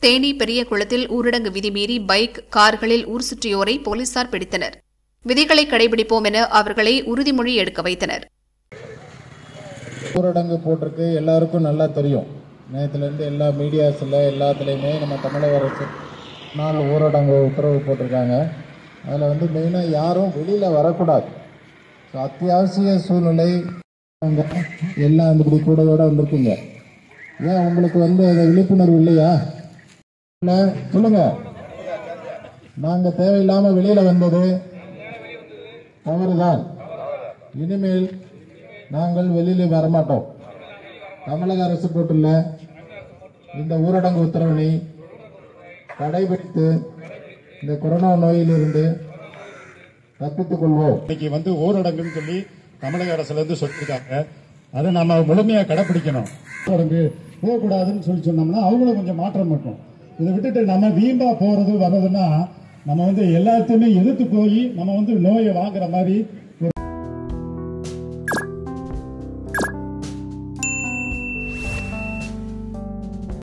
தேனி பெரிய குளத்தில் ஊரடங்கு விதிமீறி பைக் கார்களில் ஊர் சுற்றியோரை போலீசார் பிடித்தனர் விதிகளை கடைபிடிப்போம் என அவர்களை உறுதிமொழி எடுக்க வைத்தனர் ஊரடங்கு போட்டிருக்கு எல்லாருக்கும் நல்லா தெரியும் நேற்றுலேருந்து எல்லா மீடியாஸில் எல்லாத்துலேயுமே நம்ம தமிழக அரசு நாள் ஊரடங்கு உத்தரவு போட்டிருக்காங்க அதில் வந்து மெயினாக யாரும் வெளியில் வரக்கூடாது ஸோ அத்தியாவசிய சூழ்நிலை அங்க எல்லாம் அந்த இப்படி கூடயோட வந்திருக்கீங்க ஏன் உங்களுக்கு வந்து அந்த விழிப்புணர்வு இல்லையா இல்லை சொல்லுங்க நாங்கள் தேவையில்லாமல் வெளியில் வந்தது தவறுதான் இனிமேல் நாங்கள் வெளியில் வரமாட்டோம் தமிழக அரசு போட்டுள்ள இந்த ஊரடங்கு உத்தரவினை கடைபிடித்து இந்த கொரோனா நோயிலிருந்து தப்பித்துக் கொள்வோம் இன்னைக்கு வந்து ஊரடங்குன்னு சொல்லி தமிழக அரசுல இருந்து சொல்லியிருக்காங்க அதை நம்ம முழுமையா கடைப்பிடிக்கணும் ஊரடங்கு போகக்கூடாதுன்னு சொல்லி சொன்னோம்னா அவங்களும் கொஞ்சம் மாற்றம் இருக்கும் இதை விட்டுட்டு நம்ம வீம்பா போறது வர்றதுன்னா நம்ம வந்து எல்லாத்தையுமே எதிர்த்து போய் நம்ம வந்து நோயை வாங்குற மாதிரி